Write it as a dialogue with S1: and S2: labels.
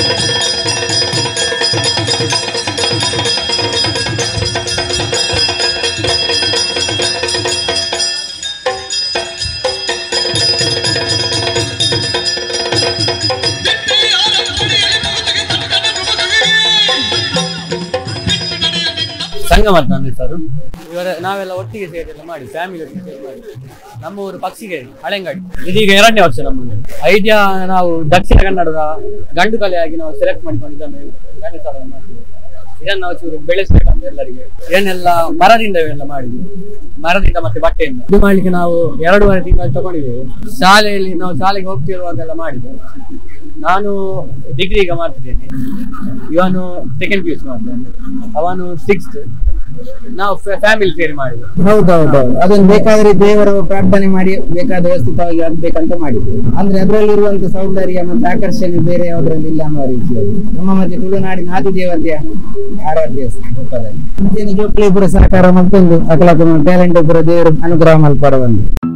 S1: ಸಂಗಮತ್ ನನ್ನ ಹೆಸರು ಇವರ ನಾವೆಲ್ಲ ಒಟ್ಟಿಗೆ ಸೇರಿ ಎಲ್ಲ ಮಾಡಿ ಫ್ಯಾಮಿಲಿ ಒಟ್ಟಿಗೆ ಸೇರಿ ಮಾಡಿ ನಮ್ಮ ಊರು ಪಕ್ಷಿಗೇರಿ ಹಳೆಂಗಾಡಿ ಇದೀಗ ಎರಡನೇ ವರ್ಷ ನಮ್ಮದು ಐಡಿಯಾ ನಾವು ದಕ್ಷಿಣ ಕನ್ನಡದ ಗಂಡು ಕಲೆಯಾಗಿ ನಾವು ಸೆಲೆಕ್ಟ್ ಮಾಡಿಕೊಂಡು ಇದನ್ನು ಗಣೇಶೋತ್ಸವ ಮಾಡ್ತೀವಿ ಇದನ್ನು ನಾವು ಚೂರು ಬೆಳೆಸ್ಬೇಕಂತ ಎಲ್ಲರಿಗೆ ಇದನ್ನೆಲ್ಲ ಮರದಿಂದ ಇವೆಲ್ಲ ಮಾಡಿದ್ವಿ ಮರದಿಂದ ಮತ್ತೆ ಬಟ್ಟೆಯಿಂದ ಇದು ಮಾಡ್ಲಿಕ್ಕೆ ನಾವು ಎರಡೂವರೆ ತಿಂಗಳು ತಗೊಂಡಿದ್ದೇವೆ ಶಾಲೆಯಲ್ಲಿ ನಾವು ಶಾಲೆಗೆ ಹೋಗ್ತಿರುವಾಗೆಲ್ಲ ಮಾಡಿದ್ದೇವೆ ನಾನು ಡಿಗ್ರಿ ಈಗ ಮಾಡ್ತಿದ್ದೇನೆ ಇವನು ಸೆಕೆಂಡ್ ಪಿ ಯು ಸಿ ಮಾಡ್ತಾನೆ ಅವನು ಸಿಕ್ಸ್ತ್ ನಾವು ಫ್ಯಾಮಿಲಿ ಸೇರಿ ಮಾಡಿದ್ವಿ
S2: ಹೌದೌದು ಅದನ್ನು ಬೇಕಾದ್ರೆ ದೇವರು ಪ್ರಾರ್ಥನೆ ಮಾಡಿ ಬೇಕಾದ ವ್ಯವಸ್ಥಿತವಾಗಿ ಆಗ್ಬೇಕಂತ ಮಾಡಿದ್ವಿ ಅಂದ್ರೆ ಅದರಲ್ಲಿರುವಂತ ಸೌಂದರ್ಯ ಮತ್ತು ಆಕರ್ಷಣೆ ಬೇರೆ ಯಾವ್ದ್ರಲ್ಲಿ ಇಲ್ಲ ಅನ್ನೋ ರೀತಿಯಲ್ಲಿ ನಮ್ಮ ಮತ್ತೆ ತುಳುನಾಡಿನ ಆದಿದೇವತೆಯ ಆರಾಧ್ಯ ರೂಪದಲ್ಲಿ ಮತ್ತೆ ಜೋಕ್ಲಿಪುರ ಸಹಕಾರ ಮತ್ತೊಂದು ಅಕಲಕ ಟ್ಯಾಲೆಂಟ್ ಪುರ ದೇವರು ಅನುಗ್ರಹ ಮಲ್ಪಡುವಂತೆ